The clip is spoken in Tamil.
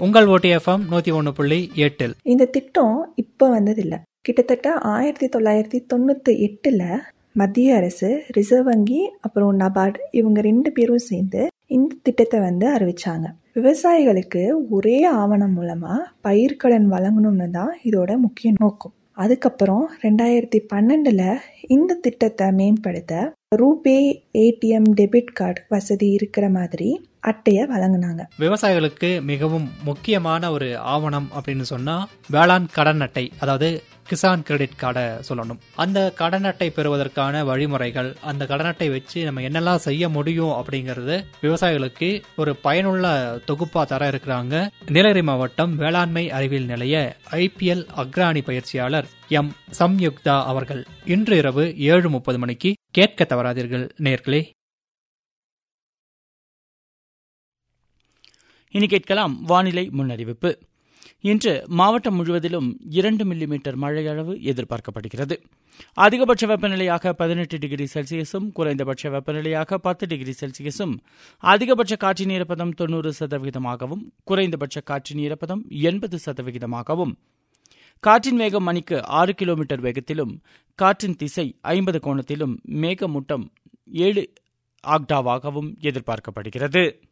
உங்கள் ஓட்டி எஃப்எம் நூத்தி ஒன்னு புள்ளி எட்டில் இந்த திட்டம் இப்போ வந்ததில்லை கிட்டத்தட்ட ஆயிரத்தி தொள்ளாயிரத்தி தொண்ணூற்றி எட்டில் மத்திய அரசு ரிசர்வ் வங்கி அப்புறம் நபார்ட் இவங்க ரெண்டு பேரும் சேர்ந்து இந்த திட்டத்தை வந்து அறிவிச்சாங்க விவசாயிகளுக்கு ஒரே ஆவணம் மூலமா பயிர்க்கடன் வழங்கணும்னு தான் இதோட முக்கிய நோக்கம் அதுக்கப்புறம் ரெண்டாயிரத்தி பன்னெண்டுல இந்த திட்டத்தை மேம்படுத்த ரூபே ஏடிஎம் டெபிட் கார்டு வசதி இருக்கிற மாதிரி அட்டையை வழங்கினாங்க விவசாயிகளுக்கு மிகவும் முக்கியமான ஒரு ஆவணம் அப்படின்னு சொன்னா வேளாண் கடன் அட்டை அதாவது கிசான் கிரெடிட் கார்டை சொல்லணும் அந்த கடன் அட்டை பெறுவதற்கான வழிமுறைகள் அந்த கடன் அட்டை வச்சு நம்ம என்னெல்லாம் செய்ய முடியும் அப்படிங்கறது விவசாயிகளுக்கு ஒரு பயனுள்ள தொகுப்பா தர இருக்கிறாங்க நீலகிரி மாவட்டம் வேளாண்மை அறிவியல் நிலைய ஐபிஎல் அக்ராணி பயிற்சியாளர் எம் சம்யுக்தா அவர்கள் இன்று இரவு ஏழு முப்பது மணிக்கு கேட்க தவறாதீர்கள் நேர்களே இனி கேட்கலாம் வானிலை முன்னறிவிப்பு இன்று மாவட்டம் முழுவதிலும் இரண்டு மில்லிமீட்டர் மழையளவு எதிர்பார்க்கப்படுகிறது அதிகபட்ச வெப்பநிலையாக பதினெட்டு டிகிரி செல்சியஸும் குறைந்தபட்ச வெப்பநிலையாக பத்து டிகிரி செல்சியஸும் அதிகபட்ச காற்றின் ஈரப்பதம் தொண்ணூறு சதவிகிதமாகவும் குறைந்தபட்ச காற்றின் ஈரப்பதம் எண்பது சதவிகிதமாகவும் காற்றின் வேகம் மணிக்கு ஆறு கிலோமீட்டர் வேகத்திலும் காற்றின் திசை ஐம்பது கோணத்திலும் மேகமூட்டம் ஏழு ஆக்டாவாகவும் எதிர்பார்க்கப்படுகிறது